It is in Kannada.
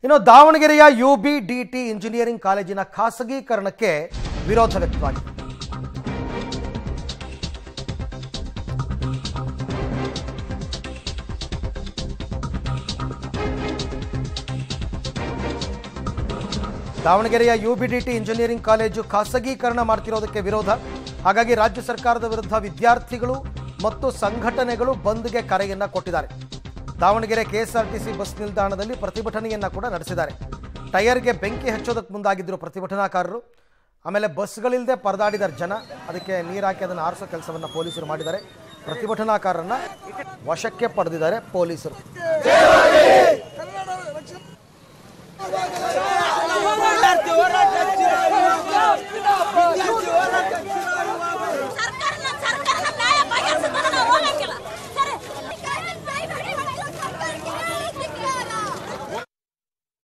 ಇನ್ನು ದಾವಣಗೆರೆಯ U B D T engineering ಕಾಲೇಜಿನ ಖಾಸಗೀಕರಣಕ್ಕೆ ವಿರೋಧ ವ್ಯಕ್ತವಾಗಿದೆ ದಾವಣಗೆರೆಯ U B D T engineering college ಖಾಸಗೀಕರಣ ಮಾಡ್ತಿರೋದಕ್ಕೆ ವಿರೋಧ ಹಾಗಾಗಿ ರಾಜ್ಯ ಸರ್ಕಾರದ ವಿರುದ್ಧ ವಿದ್ಯಾರ್ಥಿಗಳು ಮತ್ತು ಸಂಘಟನೆಗಳು ಬಂದ್ಗೆ ಕರೆಯನ್ನ ಕೊಟ್ಟಿದ್ದಾರೆ ದಾವಣಗೆರೆ ಕೆಎಸ್ಆರ್ಟಿಸಿ ಬಸ್ ನಿಲ್ದಾಣದಲ್ಲಿ ಪ್ರತಿಭಟನೆಯನ್ನ ಕೂಡ ನಡೆಸಿದ್ದಾರೆ ಟೈರ್ಗೆ ಬೆಂಕಿ ಹಚ್ಚೋದಕ್ಕೆ ಮುಂದಾಗಿದ್ದರು ಪ್ರತಿಭಟನಾಕಾರರು ಆಮೇಲೆ ಬಸ್ಗಳಿಲ್ಲದೆ ಪರದಾಡಿದ್ದಾರೆ ಜನ ಅದಕ್ಕೆ ನೀರು ಹಾಕಿ ಅದನ್ನು ಆರಿಸೋ ಕೆಲಸವನ್ನು ಪೊಲೀಸರು ಮಾಡಿದ್ದಾರೆ ಪ್ರತಿಭಟನಾಕಾರರನ್ನ ವಶಕ್ಕೆ ಪಡೆದಿದ್ದಾರೆ ಪೊಲೀಸರು ವಿದ್ಯಾರ್ಥಿ ಹೋರಾಟ ವಿದ್ಯಾರ್ಥಿ ಹೋರಾಟ